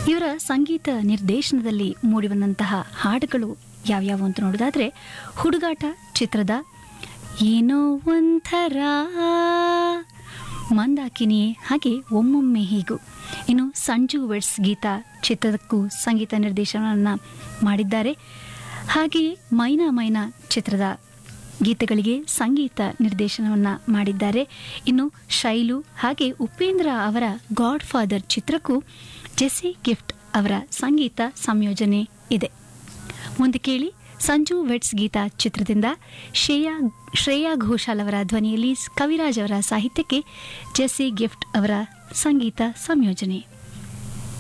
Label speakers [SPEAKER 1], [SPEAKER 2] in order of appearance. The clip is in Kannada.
[SPEAKER 1] ಇವರ ಸಂಗೀತ ನಿರ್ದೇಶನದಲ್ಲಿ ಮೂಡಿಬಂದಂತಹ ಹಾಡುಗಳು ಯಾವ್ಯಾವು ಅಂತ ನೋಡೋದಾದ್ರೆ ಹುಡುಗಾಟ ಚಿತ್ರದ ಏನೋ ಒಂಥರ ಮಂದಾಕಿನಿ ಹಾಗೆ ಒಮ್ಮೊಮ್ಮೆ ಹೀಗೂ ಇನ್ನು ಸಂಜು ವೆಡ್ಸ್ ಗೀತಾ ಚಿತ್ರದಕ್ಕೂ ಸಂಗೀತ ನಿರ್ದೇಶನವನ್ನು ಮಾಡಿದ್ದಾರೆ ಹಾಗೆಯೇ ಮೈನಾ ಮೈನಾ ಚಿತ್ರದ ಗೀತೆಗಳಿಗೆ ಸಂಗೀತ ನಿರ್ದೇಶನವನ್ನು ಮಾಡಿದ್ದಾರೆ ಇನ್ನು ಶೈಲು ಹಾಗೆ ಉಪೇಂದ್ರ ಅವರ ಗಾಡ್ ಫಾದರ್ ಚಿತ್ರಕ್ಕೂ ಜೆಸಿ ಗಿಫ್ಟ್ ಅವರ ಸಂಗೀತ ಸಂಯೋಜನೆ ಇದೆ ಮುಂದೆ ಕೇಳಿ ಸಂಜು ವೆಟ್ಸ್ ಗೀತಾ ಚಿತ್ರದಿಂದ ಶ್ರೇಯಾ ಶ್ರೇಯಾ ಘೋಷಾಲ್ ಅವರ ಧ್ವನಿಯಲ್ಲಿ ಕವಿರಾಜ್ ಅವರ ಸಾಹಿತ್ಯಕ್ಕೆ ಜೆಸ್ಸಿ ಗಿಫ್ಟ್ ಅವರ ಸಂಗೀತ ಸಂಯೋಜನೆ